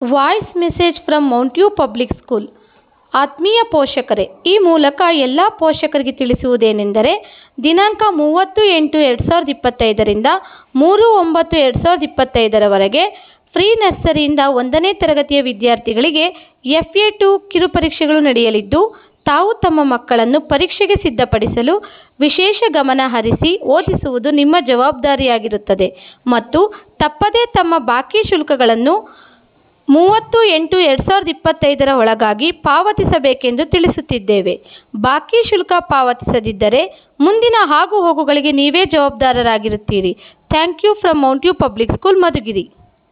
voice message from Mount U public school ಆತ್ಮೀಯ ಪೋಷಕರೇ ಈ ಮೂಲಕ ಎಲ್ಲ ಪೋಷಕರಿಗೆ ತಿಳಿಸುವುದೇನೆಂದರೆ ದಿನಾಂಕ ಮೂವತ್ತು ಎಂಟು ಎರಡು ಸಾವಿರದ ಇಪ್ಪತ್ತೈದರಿಂದ ಮೂರು ಒಂಬತ್ತು ಎರಡು ಸಾವಿರದ ಇಪ್ಪತ್ತೈದರವರೆಗೆ ಫ್ರೀ ನರ್ಸರಿಯಿಂದ ಒಂದನೇ ತರಗತಿಯ ವಿದ್ಯಾರ್ಥಿಗಳಿಗೆ ಎಫ್ ಎ ಟು ಕಿರುಪರೀಕ್ಷೆಗಳು ನಡೆಯಲಿದ್ದು ತಾವು ತಮ್ಮ ಮಕ್ಕಳನ್ನು ಪರೀಕ್ಷೆಗೆ ಸಿದ್ಧಪಡಿಸಲು ವಿಶೇಷ ಗಮನ ಹರಿಸಿ ಓದಿಸುವುದು ನಿಮ್ಮ ಜವಾಬ್ದಾರಿಯಾಗಿರುತ್ತದೆ ಮತ್ತು ತಪ್ಪದೇ ತಮ್ಮ ಬಾಕಿ ಶುಲ್ಕಗಳನ್ನು ಮೂವತ್ತು ಎಂಟು ಎರಡು ಸಾವಿರದ ಇಪ್ಪತ್ತೈದರ ಒಳಗಾಗಿ ಪಾವತಿಸಬೇಕೆಂದು ತಿಳಿಸುತ್ತಿದ್ದೇವೆ ಬಾಕಿ ಶುಲ್ಕ ಪಾವತಿಸದಿದ್ದರೆ ಮುಂದಿನ ಆಗುಹೋಗುಗಳಿಗೆ ನೀವೇ ಜವಾಬ್ದಾರರಾಗಿರುತ್ತೀರಿ thank you from Mount U public school Madhugiri